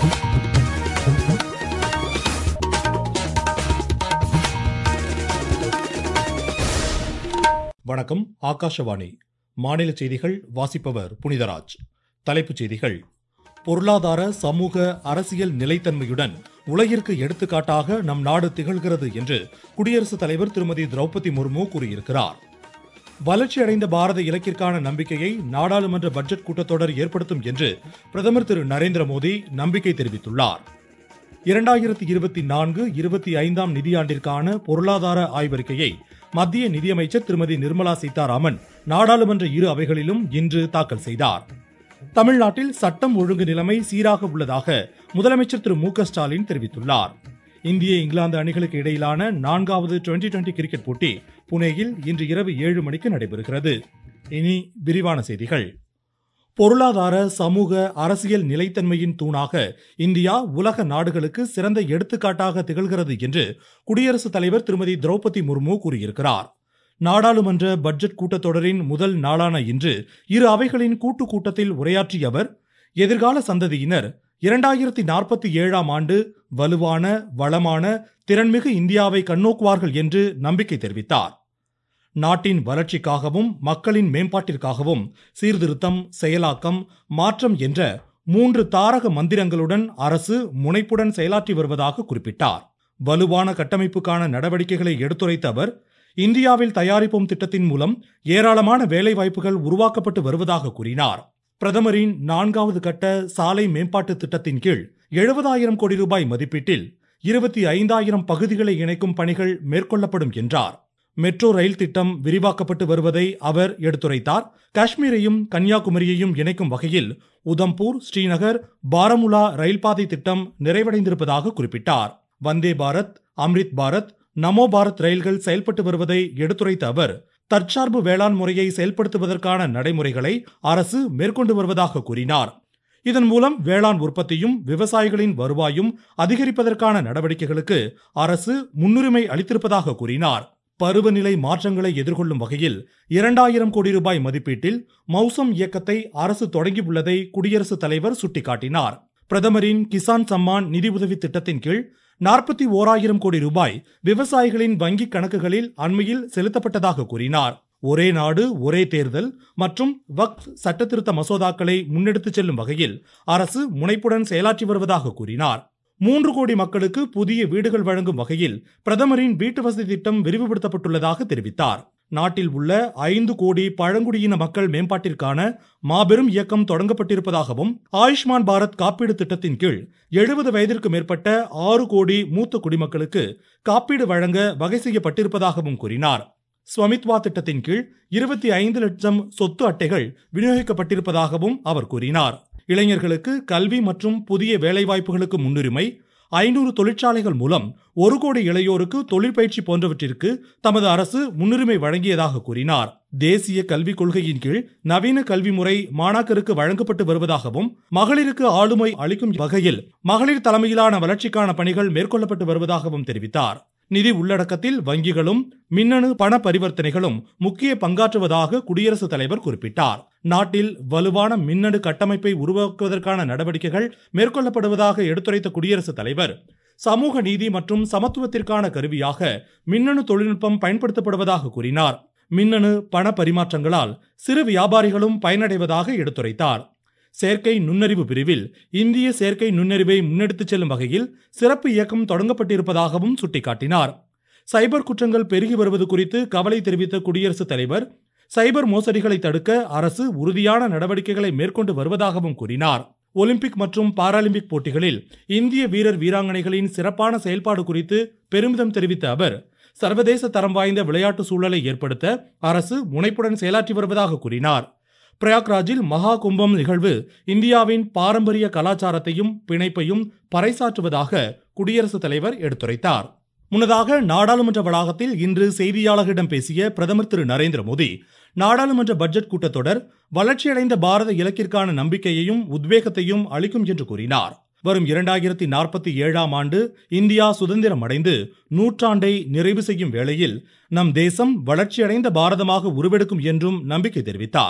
வணக்கம் ஆகாஷவாணி மாநில செய்திகள் வாசிப்பவர் புனிதராஜ் தலைப்புச் செய்திகள் பொருளாதார சமூக அரசியல் நிலைத்தன்மையுடன் உலகிற்கு எடுத்துக்காட்டாக நம் நாடு திகழ்கிறது என்று குடியரசுத் தலைவர் திருமதி திரௌபதி முர்மு கூறியிருக்கிறார் வளர்ச்சியடைந்த பாரத இலக்கிற்கான நம்பிக்கையை நாடாளுமன்ற பட்ஜெட் கூட்டத்தொடர் ஏற்படுத்தும் என்று பிரதமர் திரு நரேந்திர மோடி நம்பிக்கை தெரிவித்துள்ளார் இரண்டாயிரத்தி இருபத்தி நான்கு இருபத்தி ஐந்தாம் நிதியாண்டிற்கான பொருளாதார ஆய்வறிக்கையை மத்திய நிதியமைச்சர் திருமதி நிர்மலா சீதாராமன் நாடாளுமன்ற இரு அவைகளிலும் இன்று தாக்கல் செய்தார் தமிழ்நாட்டில் சட்டம் ஒழுங்கு நிலைமை சீராக உள்ளதாக முதலமைச்சர் திரு மு க ஸ்டாலின் தெரிவித்துள்ளார் இந்திய இங்கிலாந்து அணிகளுக்கு இடையிலான நான்காவது டுவெண்டி டுவெண்டி கிரிக்கெட் போட்டி புனேயில் இன்று இரவு ஏழு மணிக்கு நடைபெறுகிறது இனி விரிவான செய்திகள் பொருளாதார சமூக அரசியல் நிலைத்தன்மையின் தூணாக இந்தியா உலக நாடுகளுக்கு சிறந்த எடுத்துக்காட்டாக திகழ்கிறது என்று குடியரசுத் தலைவர் திருமதி திரௌபதி முர்மு கூறியிருக்கிறார் நாடாளுமன்ற பட்ஜெட் கூட்டத்தொடரின் முதல் நாளான இன்று இரு அவைகளின் கூட்டு கூட்டத்தில் உரையாற்றிய அவர் எதிர்கால சந்ததியினர் இரண்டாயிரத்தி நாற்பத்தி ஏழாம் ஆண்டு வலுவான வளமான திறன்மிகு இந்தியாவை கண்ணோக்குவார்கள் என்று நம்பிக்கை தெரிவித்தார் நாட்டின் வளர்ச்சிக்காகவும் மக்களின் மேம்பாட்டிற்காகவும் சீர்திருத்தம் செயலாக்கம் மாற்றம் என்ற மூன்று தாரக மந்திரங்களுடன் அரசு முனைப்புடன் செயலாற்றி வருவதாக குறிப்பிட்டார் வலுவான கட்டமைப்புக்கான நடவடிக்கைகளை எடுத்துரைத்த அவர் இந்தியாவில் தயாரிப்போம் திட்டத்தின் மூலம் ஏராளமான வேலைவாய்ப்புகள் உருவாக்கப்பட்டு வருவதாக கூறினார் பிரதமரின் நான்காவது கட்ட சாலை மேம்பாட்டு திட்டத்தின் கீழ் எழுபதாயிரம் கோடி ரூபாய் மதிப்பீட்டில் இருபத்தி ஐந்தாயிரம் பகுதிகளை இணைக்கும் பணிகள் மேற்கொள்ளப்படும் என்றார் மெட்ரோ ரயில் திட்டம் விரிவாக்கப்பட்டு வருவதை அவர் எடுத்துரைத்தார் காஷ்மீரையும் கன்னியாகுமரியையும் இணைக்கும் வகையில் உதம்பூர் ஸ்ரீநகர் பாரமுலா ரயில் பாதை திட்டம் நிறைவடைந்திருப்பதாக குறிப்பிட்டார் வந்தே பாரத் அம்ரித் பாரத் நமோ பாரத் ரயில்கள் செயல்பட்டு வருவதை எடுத்துரைத்த அவர் தற்சார்பு வேளாண் முறையை செயல்படுத்துவதற்கான நடைமுறைகளை அரசு மேற்கொண்டு வருவதாக கூறினார் இதன் மூலம் வேளாண் உற்பத்தியும் விவசாயிகளின் வருவாயும் அதிகரிப்பதற்கான நடவடிக்கைகளுக்கு அரசு முன்னுரிமை அளித்திருப்பதாக கூறினார் பருவநிலை மாற்றங்களை எதிர்கொள்ளும் வகையில் இரண்டாயிரம் கோடி ரூபாய் மதிப்பீட்டில் மௌசம் இயக்கத்தை அரசு தொடங்கியுள்ளதை குடியரசுத் தலைவர் சுட்டிக்காட்டினார் பிரதமரின் கிசான் சம்மான் நிதி உதவி திட்டத்தின் கீழ் நாற்பத்தி ஓராயிரம் கோடி ரூபாய் விவசாயிகளின் வங்கிக் கணக்குகளில் அண்மையில் செலுத்தப்பட்டதாக கூறினார் ஒரே நாடு ஒரே தேர்தல் மற்றும் வக்ஃப் சட்டத்திருத்த மசோதாக்களை முன்னெடுத்துச் செல்லும் வகையில் அரசு முனைப்புடன் செயலாற்றி வருவதாக கூறினார் மூன்று கோடி மக்களுக்கு புதிய வீடுகள் வழங்கும் வகையில் பிரதமரின் வீட்டு வசதி திட்டம் விரிவுபடுத்தப்பட்டுள்ளதாக தெரிவித்தார் நாட்டில் உள்ள ஐந்து கோடி பழங்குடியின மக்கள் மேம்பாட்டிற்கான மாபெரும் இயக்கம் தொடங்கப்பட்டிருப்பதாகவும் ஆயுஷ்மான் பாரத் காப்பீடு திட்டத்தின் கீழ் எழுபது வயதிற்கு மேற்பட்ட ஆறு கோடி மூத்த குடிமக்களுக்கு காப்பீடு வழங்க வகை செய்யப்பட்டிருப்பதாகவும் கூறினார் ஸ்வமித்வா திட்டத்தின் கீழ் இருபத்தி ஐந்து லட்சம் சொத்து அட்டைகள் விநியோகிக்கப்பட்டிருப்பதாகவும் அவர் கூறினார் இளைஞர்களுக்கு கல்வி மற்றும் புதிய வேலைவாய்ப்புகளுக்கு முன்னுரிமை ஐநூறு தொழிற்சாலைகள் மூலம் ஒரு கோடி இளையோருக்கு தொழிற்பயிற்சி போன்றவற்றிற்கு தமது அரசு முன்னுரிமை வழங்கியதாக கூறினார் தேசிய கல்விக் கொள்கையின் கீழ் நவீன கல்வி முறை மாணாக்கருக்கு வழங்கப்பட்டு வருவதாகவும் மகளிருக்கு ஆளுமை அளிக்கும் வகையில் மகளிர் தலைமையிலான வளர்ச்சிக்கான பணிகள் மேற்கொள்ளப்பட்டு வருவதாகவும் தெரிவித்தார் நிதி உள்ளடக்கத்தில் வங்கிகளும் மின்னணு பண பரிவர்த்தனைகளும் முக்கிய பங்காற்றுவதாக குடியரசுத் தலைவர் குறிப்பிட்டார் நாட்டில் வலுவான மின்னணு கட்டமைப்பை உருவாக்குவதற்கான நடவடிக்கைகள் மேற்கொள்ளப்படுவதாக எடுத்துரைத்த குடியரசுத் தலைவர் சமூக நீதி மற்றும் சமத்துவத்திற்கான கருவியாக மின்னணு தொழில்நுட்பம் பயன்படுத்தப்படுவதாக கூறினார் மின்னணு பண பரிமாற்றங்களால் சிறு வியாபாரிகளும் பயனடைவதாக எடுத்துரைத்தார் செயற்கை நுண்ணறிவு பிரிவில் இந்திய செயற்கை நுண்ணறிவை முன்னெடுத்துச் செல்லும் வகையில் சிறப்பு இயக்கம் தொடங்கப்பட்டிருப்பதாகவும் சுட்டிக்காட்டினார் சைபர் குற்றங்கள் பெருகி வருவது குறித்து கவலை தெரிவித்த குடியரசுத் தலைவர் சைபர் மோசடிகளை தடுக்க அரசு உறுதியான நடவடிக்கைகளை மேற்கொண்டு வருவதாகவும் கூறினார் ஒலிம்பிக் மற்றும் பாராலிம்பிக் போட்டிகளில் இந்திய வீரர் வீராங்கனைகளின் சிறப்பான செயல்பாடு குறித்து பெருமிதம் தெரிவித்த அவர் சர்வதேச தரம் வாய்ந்த விளையாட்டு சூழலை ஏற்படுத்த அரசு முனைப்புடன் செயலாற்றி வருவதாக கூறினார் பிரயாக்ராஜில் மகா கும்பம் நிகழ்வு இந்தியாவின் பாரம்பரிய கலாச்சாரத்தையும் பிணைப்பையும் பறைசாற்றுவதாக குடியரசுத் தலைவர் எடுத்துரைத்தார் முன்னதாக நாடாளுமன்ற வளாகத்தில் இன்று செய்தியாளர்களிடம் பேசிய பிரதமர் திரு நரேந்திர மோடி நாடாளுமன்ற பட்ஜெட் கூட்டத்தொடர் வளர்ச்சியடைந்த பாரத இலக்கிற்கான நம்பிக்கையையும் உத்வேகத்தையும் அளிக்கும் என்று கூறினார் வரும் இரண்டாயிரத்தி நாற்பத்தி ஏழாம் ஆண்டு இந்தியா சுதந்திரம் அடைந்து நூற்றாண்டை நிறைவு செய்யும் வேளையில் நம் தேசம் வளர்ச்சியடைந்த பாரதமாக உருவெடுக்கும் என்றும் நம்பிக்கை தெரிவித்தார்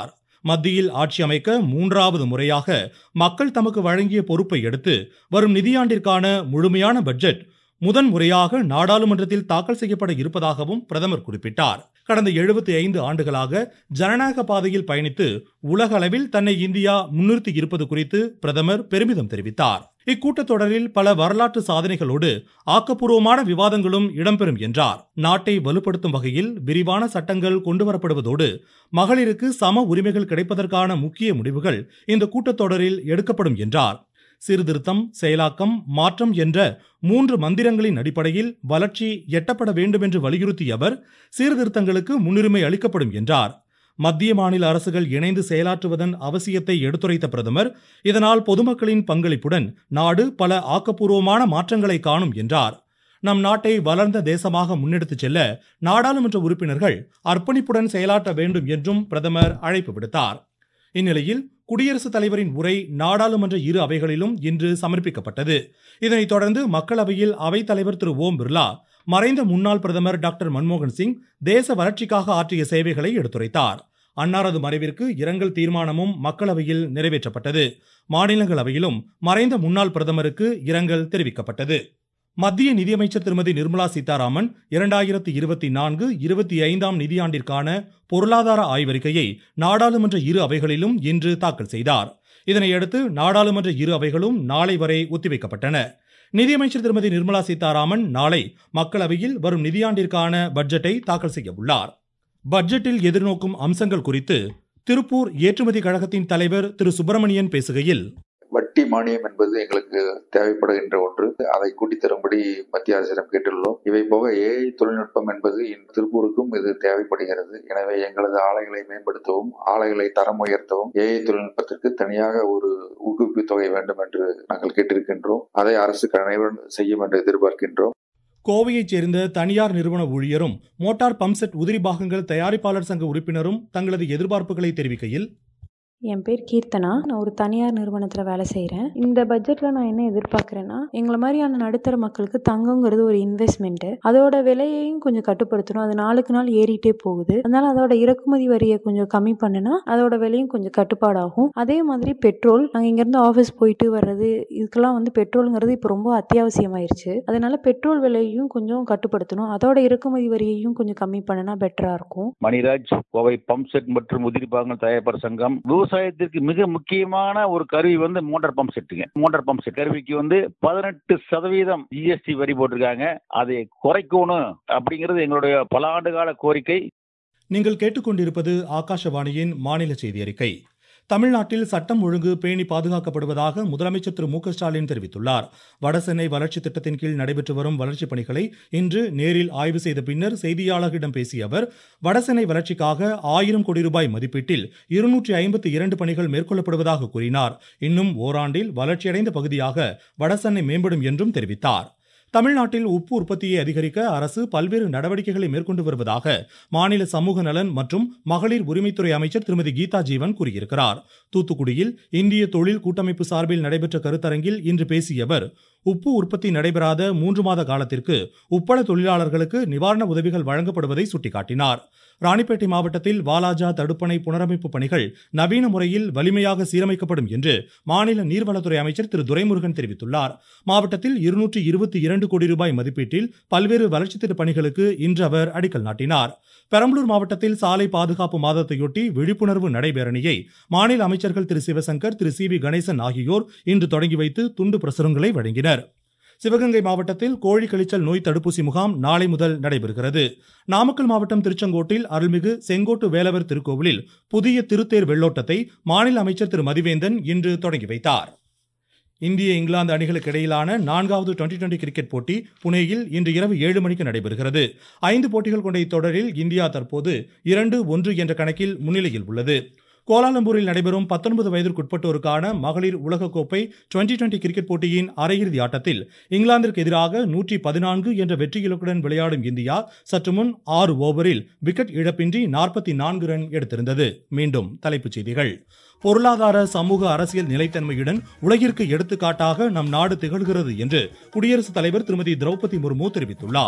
மத்தியில் ஆட்சி அமைக்க மூன்றாவது முறையாக மக்கள் தமக்கு வழங்கிய பொறுப்பை எடுத்து வரும் நிதியாண்டிற்கான முழுமையான பட்ஜெட் முதன் முறையாக நாடாளுமன்றத்தில் தாக்கல் செய்யப்பட இருப்பதாகவும் பிரதமர் குறிப்பிட்டார் கடந்த எழுபத்தி ஐந்து ஆண்டுகளாக ஜனநாயக பாதையில் பயணித்து உலக அளவில் தன்னை இந்தியா முன்னிறுத்தி இருப்பது குறித்து பிரதமர் பெருமிதம் தெரிவித்தார் இக்கூட்டத்தொடரில் பல வரலாற்று சாதனைகளோடு ஆக்கப்பூர்வமான விவாதங்களும் இடம்பெறும் என்றார் நாட்டை வலுப்படுத்தும் வகையில் விரிவான சட்டங்கள் கொண்டுவரப்படுவதோடு மகளிருக்கு சம உரிமைகள் கிடைப்பதற்கான முக்கிய முடிவுகள் இந்த கூட்டத்தொடரில் எடுக்கப்படும் என்றார் சீர்திருத்தம் செயலாக்கம் மாற்றம் என்ற மூன்று மந்திரங்களின் அடிப்படையில் வளர்ச்சி எட்டப்பட வேண்டும் என்று வலியுறுத்திய அவர் சீர்திருத்தங்களுக்கு முன்னுரிமை அளிக்கப்படும் என்றார் மத்திய மாநில அரசுகள் இணைந்து செயலாற்றுவதன் அவசியத்தை எடுத்துரைத்த பிரதமர் இதனால் பொதுமக்களின் பங்களிப்புடன் நாடு பல ஆக்கப்பூர்வமான மாற்றங்களை காணும் என்றார் நம் நாட்டை வளர்ந்த தேசமாக முன்னெடுத்துச் செல்ல நாடாளுமன்ற உறுப்பினர்கள் அர்ப்பணிப்புடன் செயலாற்ற வேண்டும் என்றும் பிரதமர் அழைப்பு விடுத்தார் இந்நிலையில் குடியரசுத் தலைவரின் உரை நாடாளுமன்ற இரு அவைகளிலும் இன்று சமர்ப்பிக்கப்பட்டது இதனைத் தொடர்ந்து மக்களவையில் அவைத் தலைவர் திரு ஓம் பிர்லா மறைந்த முன்னாள் பிரதமர் டாக்டர் மன்மோகன் சிங் தேச வளர்ச்சிக்காக ஆற்றிய சேவைகளை எடுத்துரைத்தார் அன்னாரது மறைவிற்கு இரங்கல் தீர்மானமும் மக்களவையில் நிறைவேற்றப்பட்டது மாநிலங்களவையிலும் மறைந்த முன்னாள் பிரதமருக்கு இரங்கல் தெரிவிக்கப்பட்டது மத்திய நிதியமைச்சர் திருமதி நிர்மலா சீதாராமன் இரண்டாயிரத்தி இருபத்தி நான்கு இருபத்தி ஐந்தாம் நிதியாண்டிற்கான பொருளாதார ஆய்வறிக்கையை நாடாளுமன்ற இரு அவைகளிலும் இன்று தாக்கல் செய்தார் இதனையடுத்து நாடாளுமன்ற இரு அவைகளும் நாளை வரை ஒத்திவைக்கப்பட்டன நிதியமைச்சர் திருமதி நிர்மலா சீதாராமன் நாளை மக்களவையில் வரும் நிதியாண்டிற்கான பட்ஜெட்டை தாக்கல் செய்ய உள்ளார் பட்ஜெட்டில் எதிர்நோக்கும் அம்சங்கள் குறித்து திருப்பூர் ஏற்றுமதி கழகத்தின் தலைவர் திரு சுப்பிரமணியன் பேசுகையில் வட்டி மானியம் என்பது எங்களுக்கு தேவைப்படுகின்ற ஒன்று அதை கூட்டித் தரும்படி மத்திய அரசிடம் கேட்டுள்ளோம் இவை போக ஏஐ தொழில்நுட்பம் என்பது திருப்பூருக்கும் இது தேவைப்படுகிறது எனவே எங்களது ஆலைகளை மேம்படுத்தவும் ஆலைகளை தரம் உயர்த்தவும் ஏஐ தொழில்நுட்பத்திற்கு தனியாக ஒரு ஊக்குவிப்பு தொகை வேண்டும் என்று நாங்கள் கேட்டிருக்கின்றோம் அதை அரசு கனைவுடன் செய்யும் என்று எதிர்பார்க்கின்றோம் கோவையைச் சேர்ந்த தனியார் நிறுவன ஊழியரும் மோட்டார் பம்ப்செட் உதிரி பாகங்கள் தயாரிப்பாளர் சங்க உறுப்பினரும் தங்களது எதிர்பார்ப்புகளை தெரிவிக்கையில் என் பேர் கீர்த்தனா நான் ஒரு தனியார் நிறுவனத்தில் வேலை செய்கிறேன் இந்த பட்ஜெட்டில் நான் என்ன எதிர்பார்க்குறேன்னா எங்களை மாதிரியான நடுத்தர மக்களுக்கு தங்கங்கிறது ஒரு இன்வெஸ்ட்மெண்ட்டு அதோட விலையையும் கொஞ்சம் கட்டுப்படுத்தணும் அது நாளுக்கு நாள் ஏறிட்டே போகுது அதனால அதோட இறக்குமதி வரியை கொஞ்சம் கம்மி பண்ணுனா அதோட விலையும் கொஞ்சம் கட்டுப்பாடாகும் அதே மாதிரி பெட்ரோல் நாங்கள் இங்கேருந்து ஆஃபீஸ் போயிட்டு வர்றது இதுக்கெல்லாம் வந்து பெட்ரோலுங்கிறது இப்போ ரொம்ப அத்தியாவசியமாயிருச்சு அதனால பெட்ரோல் விலையையும் கொஞ்சம் கட்டுப்படுத்தணும் அதோட இறக்குமதி வரியையும் கொஞ்சம் கம்மி பண்ணினா பெட்டராக இருக்கும் மணிராஜ் கோவை பம்ப் செட் மற்றும் உதிரி பாகங்கள் தயாரிப்பாளர் சங்கம் விவசாயத்திற்கு மிக முக்கியமான ஒரு கருவி வந்து மோட்டார் பம்ப் செட்டுங்க மோட்டார் பம்ப் செட் கருவிக்கு வந்து பதினெட்டு சதவீதம் ஜிஎஸ்டி வரி போட்டிருக்காங்க அதை குறைக்கணும் அப்படிங்கிறது எங்களுடைய பல ஆண்டு கால கோரிக்கை நீங்கள் கேட்டுக்கொண்டிருப்பது ஆகாஷவாணியின் மாநில செய்தி அறிக்கை தமிழ்நாட்டில் சட்டம் ஒழுங்கு பேணி பாதுகாக்கப்படுவதாக முதலமைச்சர் திரு மு க ஸ்டாலின் தெரிவித்துள்ளார் வடசென்னை வளர்ச்சி திட்டத்தின் கீழ் நடைபெற்று வரும் வளர்ச்சிப் பணிகளை இன்று நேரில் ஆய்வு செய்த பின்னர் செய்தியாளர்களிடம் பேசிய அவர் வடசென்னை வளர்ச்சிக்காக ஆயிரம் கோடி ரூபாய் மதிப்பீட்டில் இருநூற்றி ஐம்பத்தி இரண்டு பணிகள் மேற்கொள்ளப்படுவதாக கூறினார் இன்னும் ஓராண்டில் வளர்ச்சியடைந்த பகுதியாக வடசென்னை மேம்படும் என்றும் தெரிவித்தார் தமிழ்நாட்டில் உப்பு உற்பத்தியை அதிகரிக்க அரசு பல்வேறு நடவடிக்கைகளை மேற்கொண்டு வருவதாக மாநில சமூக நலன் மற்றும் மகளிர் உரிமைத்துறை அமைச்சர் திருமதி கீதா ஜீவன் கூறியிருக்கிறார் தூத்துக்குடியில் இந்திய தொழில் கூட்டமைப்பு சார்பில் நடைபெற்ற கருத்தரங்கில் இன்று பேசிய அவர் உப்பு உற்பத்தி நடைபெறாத மூன்று மாத காலத்திற்கு உப்பள தொழிலாளர்களுக்கு நிவாரண உதவிகள் வழங்கப்படுவதை சுட்டிக்காட்டினார் ராணிப்பேட்டை மாவட்டத்தில் வாலாஜா தடுப்பணை புனரமைப்பு பணிகள் நவீன முறையில் வலிமையாக சீரமைக்கப்படும் என்று மாநில நீர்வளத்துறை அமைச்சர் திரு துரைமுருகன் தெரிவித்துள்ளார் மாவட்டத்தில் இருநூற்றி இருபத்தி இரண்டு கோடி ரூபாய் மதிப்பீட்டில் பல்வேறு வளர்ச்சித் திட்ட பணிகளுக்கு இன்று அவர் அடிக்கல் நாட்டினார் பெரம்பலூர் மாவட்டத்தில் சாலை பாதுகாப்பு மாதத்தையொட்டி விழிப்புணர்வு நடைபேரணியை மாநில அமைச்சர்கள் திரு சிவசங்கர் திரு சி வி கணேசன் ஆகியோர் இன்று தொடங்கி வைத்து துண்டு பிரசுரங்களை வழங்கினர் சிவகங்கை மாவட்டத்தில் கோழி கழிச்சல் நோய் தடுப்பூசி முகாம் நாளை முதல் நடைபெறுகிறது நாமக்கல் மாவட்டம் திருச்செங்கோட்டில் அருள்மிகு செங்கோட்டு வேலவர் திருக்கோவிலில் புதிய திருத்தேர் வெள்ளோட்டத்தை மாநில அமைச்சர் திரு மதிவேந்தன் இன்று தொடங்கி வைத்தார் இந்திய இங்கிலாந்து அணிகளுக்கு இடையிலான நான்காவது டுவெண்டி டுவெண்டி கிரிக்கெட் போட்டி புனேயில் இன்று இரவு ஏழு மணிக்கு நடைபெறுகிறது ஐந்து போட்டிகள் கொண்ட இத்தொடரில் இந்தியா தற்போது இரண்டு ஒன்று என்ற கணக்கில் முன்னிலையில் உள்ளது கோலாலம்பூரில் நடைபெறும் பத்தொன்பது வயதிற்குட்பட்டோருக்கான மகளிர் உலகக்கோப்பை டுவெண்டி டுவெண்டி கிரிக்கெட் போட்டியின் அரையிறுதி ஆட்டத்தில் இங்கிலாந்திற்கு எதிராக நூற்றி பதினான்கு என்ற வெற்றி இலக்குடன் விளையாடும் இந்தியா சற்று முன் ஆறு ஓவரில் விக்கெட் இழப்பின்றி நாற்பத்தி நான்கு ரன் எடுத்திருந்தது மீண்டும் தலைப்புச் செய்திகள் பொருளாதார சமூக அரசியல் நிலைத்தன்மையுடன் உலகிற்கு எடுத்துக்காட்டாக நம் நாடு திகழ்கிறது என்று குடியரசுத் தலைவர் திருமதி திரௌபதி முர்மு தெரிவித்துள்ளார்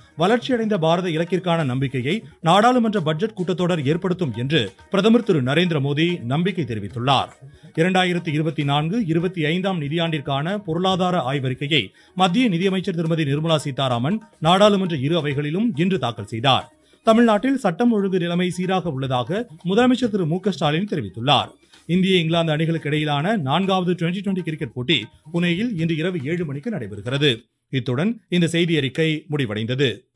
வளர்ச்சியடைந்த பாரத இலக்கிற்கான நம்பிக்கையை நாடாளுமன்ற பட்ஜெட் கூட்டத்தொடர் ஏற்படுத்தும் என்று பிரதமர் திரு நரேந்திர மோடி நம்பிக்கை தெரிவித்துள்ளார் இரண்டாயிரத்தி இருபத்தி நான்கு இருபத்தி ஐந்தாம் நிதியாண்டிற்கான பொருளாதார ஆய்வறிக்கையை மத்திய நிதியமைச்சர் திருமதி நிர்மலா சீதாராமன் நாடாளுமன்ற இரு அவைகளிலும் இன்று தாக்கல் செய்தார் தமிழ்நாட்டில் சட்டம் ஒழுங்கு நிலைமை சீராக உள்ளதாக முதலமைச்சர் திரு மு க ஸ்டாலின் தெரிவித்துள்ளார் இந்திய இங்கிலாந்து அணிகளுக்கு இடையிலான நான்காவது டுவெண்டி டுவெண்டி கிரிக்கெட் போட்டி புனேயில் இன்று இரவு ஏழு மணிக்கு நடைபெறுகிறது இத்துடன் இந்த செய்தி அறிக்கை முடிவடைந்தது